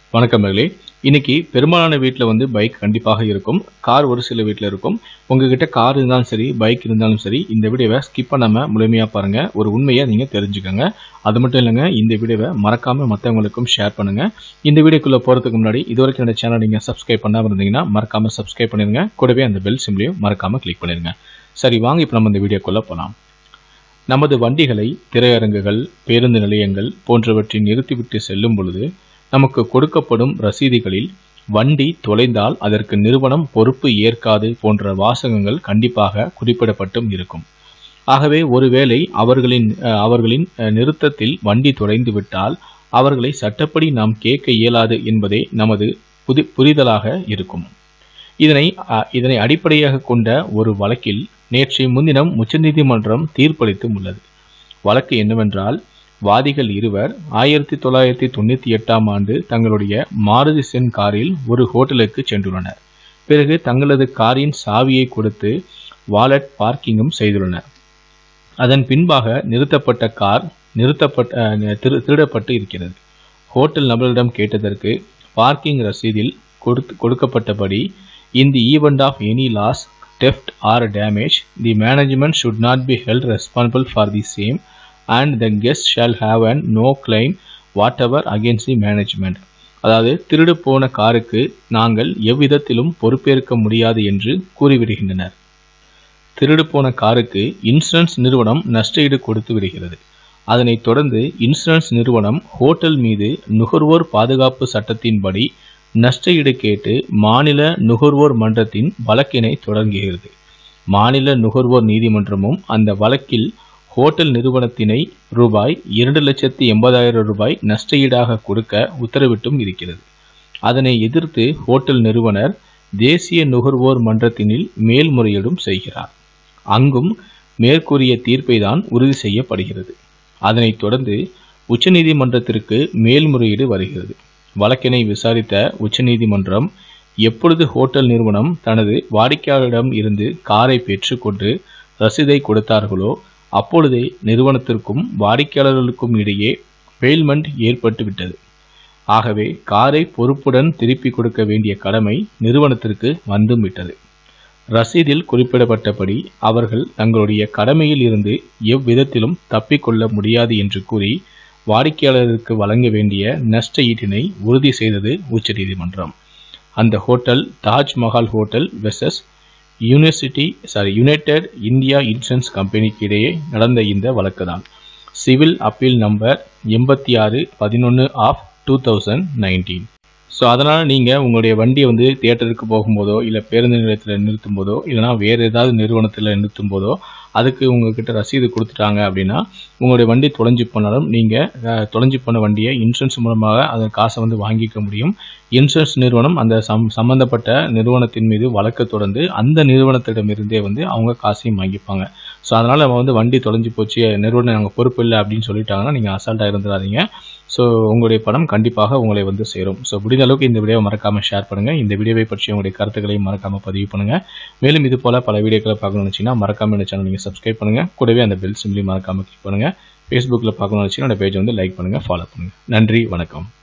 வணக்கம் மகளே இன்னைக்கு பெரும்பாலான வீட்டில் வந்து பைக் கண்டிப்பாக இருக்கும் கார் ஒரு சில வீட்டில் இருக்கும் உங்ககிட்ட கார் இருந்தாலும் சரி பைக் இருந்தாலும் சரி இந்த வீடியோவை ஸ்கிப் பண்ணாமல் முழுமையாக பாருங்கள் ஒரு உண்மையை நீங்கள் தெரிஞ்சுக்கோங்க அது மட்டும் இல்லைங்க இந்த வீடியோவை மறக்காமல் மற்றவங்களுக்கும் ஷேர் பண்ணுங்கள் இந்த வீடியோக்குள்ளே போகிறதுக்கு முன்னாடி இது வரைக்கும் என்னோட சேனல் நீங்கள் சப்ஸ்கிரைப் பண்ணாமல் இருந்தீங்கன்னா மறக்காமல் சப்ஸ்கிரைப் பண்ணிடுங்க கூடவே அந்த பெல் சிம்லையும் மறக்காமல் கிளிக் பண்ணிடுங்க சரி வாங்க இப்போ நம்ம இந்த வீடியோக்குள்ளே போகலாம் நமது வண்டிகளை திரையரங்குகள் பேருந்து நிலையங்கள் போன்றவற்றில் நிறுத்திவிட்டு செல்லும் பொழுது நமக்கு கொடுக்கப்படும் ரசீதுகளில் வண்டி தொலைந்தால் அதற்கு நிறுவனம் பொறுப்பு ஏற்காது போன்ற வாசகங்கள் கண்டிப்பாக குறிப்பிடப்பட்டும் இருக்கும் ஆகவே ஒருவேளை அவர்களின் அஹ், அவர்களின் அஹ், நிறுத்தத்தில் வண்டி தொலைந்து விட்டால் அவர்களை சட்டப்படி நாம் கேட்க இயலாது என்பதே நமது புதி புரிதலாக இருக்கும் இதனை அ, இதனை அடிப்படையாக கொண்ட ஒரு வழக்கில் நேற்றைய முன்தினம் உச்சநீதிமன்றம் தீர்ப்பளித்தும் உள்ளது வழக்கு என்னவென்றால் வாதிகள் இருவர் ஆயிரத்தி தொள்ளாயிரத்தி தொண்ணூற்றி எட்டாம் ஆண்டு தங்களுடைய மாருதி சென் காரில் ஒரு ஹோட்டலுக்கு சென்றுள்ளனர் பிறகு தங்களது காரின் சாவியை கொடுத்து வாலெட் பார்க்கிங்கும் செய்துள்ளனர் அதன் பின்பாக நிறுத்தப்பட்ட கார் நிறுத்தப்பட்ட அஹ், திரு திருடப்பட்டு இருக்கிறது ஹோட்டல் நபரிடம் கேட்டதற்கு பார்க்கிங் ரசீதில் கொடுத்து கொடுக்கப்பட்டபடி in the event of any loss, theft or damage, the management should not be held responsible for the same and the guest shall have an no claim whatever against the management. அதாவது திருடு போன காருக்கு நாங்கள் எவ்விதத்திலும் பொறுப்பேற்க முடியாது என்று கூறிவிடுகின்றனர் திருடு போன காருக்கு இன்சூரன்ஸ் நிறுவனம் நஷ்டஈடு கொடுத்து விடுகிறது அதனைத் தொடர்ந்து இன்சூரன்ஸ் நிறுவனம் ஹோட்டல் மீது நுகர்வோர் பாதுகாப்பு சட்டத்தின்படி நஷ்டஈடு கேட்டு மாநில நுகர்வோர் மன்றத்தின் வழக்கினை தொடங்குகிறது மாநில நுகர்வோர் நீதிமன்றமும் அந்த வழக்கில் ஹோட்டல் நிறுவனத்தினை ரூபாய் இரண்டு லட்சத்தி எண்பதாயிரம் ரூபாய் நஷ்டஈடாக கொடுக்க உத்தரவிட்டும் இருக்கிறது அதனை எதிர்த்து ஹோட்டல் நிறுவனர் தேசிய நுகர்வோர் மன்றத்தினில் மேல்முறையீடும் செய்கிறார் அங்கும் மேற்கூறிய தீர்ப்பை தான் உறுதி செய்யப்படுகிறது அதனைத் தொடர்ந்து உச்சநீதிமன்றத்திற்கு மேல்முறையீடு வருகிறது வழக்கினை விசாரித்த உச்சநீதிமன்றம் எப்பொழுது ஹோட்டல் நிறுவனம் தனது வாடிக்கையாளரிடம் இருந்து காரை பெற்றுக்கொண்டு ரசீதை கொடுத்தார்களோ அப்பொழுதே நிறுவனத்திற்கும் வாடிக்கையாளர்களுக்கும் இடையே பெயில்மெண்ட் ஏற்பட்டு விட்டது ஆகவே காரை பொறுப்புடன் திருப்பி கொடுக்க வேண்டிய கடமை நிறுவனத்திற்கு வந்தும் விட்டது ரசீதில் குறிப்பிடப்பட்டபடி அவர்கள் தங்களுடைய கடமையில் இருந்து எவ்விதத்திலும் தப்பிக்கொள்ள முடியாது என்று கூறி வாடிக்கையாளருக்கு வழங்க வேண்டிய நஷ்ட ஈட்டினை உறுதி செய்தது உச்சநீதிமன்றம் அந்த hotel Taj Mahal hotel versus university sorry united India insurance கம்பெனிக்கு இடையே நடந்த இந்த வழக்கு தான் சிவில் அப்பீல் நம்பர் எண்பத்தி ஆறு பதினொன்று of two thousand nineteen so அதனால் நீங்கள் உங்களுடைய வண்டியை வந்து தியேட்டருக்கு போகும்போதோ இல்லை பேருந்து நிலையத்தில் நிறுத்தும் போதோ இல்லைனா வேறு ஏதாவது நிறுவனத்தில் நிறுத்தும் போதோ அதுக்கு உங்ககிட்ட ரசீது கொடுத்துட்டாங்க அப்படின்னா உங்களுடைய வண்டி தொலைஞ்சு போனாலும் நீங்கள் தொலைஞ்சு போன வண்டியை இன்சூரன்ஸ் மூலமாக அதன் காசை வந்து வாங்கிக்க முடியும் இன்சூரன்ஸ் நிறுவனம் அந்த சம் சம்மந்தப்பட்ட நிறுவனத்தின் மீது வழக்கு தொடர்ந்து அந்த நிறுவனத்திடமிருந்தே வந்து அவங்க காசையும் வாங்கிப்பாங்க ஸோ அதனால் நம்ம வந்து வண்டி தொலைஞ்சு போச்சு நிறுவனம் நாங்கள் பொறுப்பு இல்லை அப்படின்னு சொல்லிட்டாங்கன்னா நீங்கள் அசால்ட்டாக இருந்துடாதீங்க ஸோ உங்களுடைய பணம் கண்டிப்பாக உங்களை வந்து சேரும் ஸோ முடிந்த அளவுக்கு இந்த வீடியோவை மறக்காமல் ஷேர் பண்ணுங்கள் இந்த வீடியோவை பற்றி உங்களுடைய கருத்துக்களையும் மறக்காமல் பதிவு பண்ணுங்கள் மேலும் இது போல் பல வீடியோக்களை பார்க்கணும்னு நினச்சிங்கன்னா மறக்காமல் இந்த சேனல் நீங்கள் சப்ஸ்கிரைப் பண்ணுங்கள் கூடவே அந்த பெல் சிம்லையும் மறக்காமல் கிளிக் பண்ணுங்கள் ஃபேஸ்புக்கில் பார்க்கணும்னு நினச்சிங்கன்னா அந்த பேஜை வந்து லைக் பண்ணுங்கள் ஃபாலோ பண்ணுங்கள் நன்றி வணக்கம்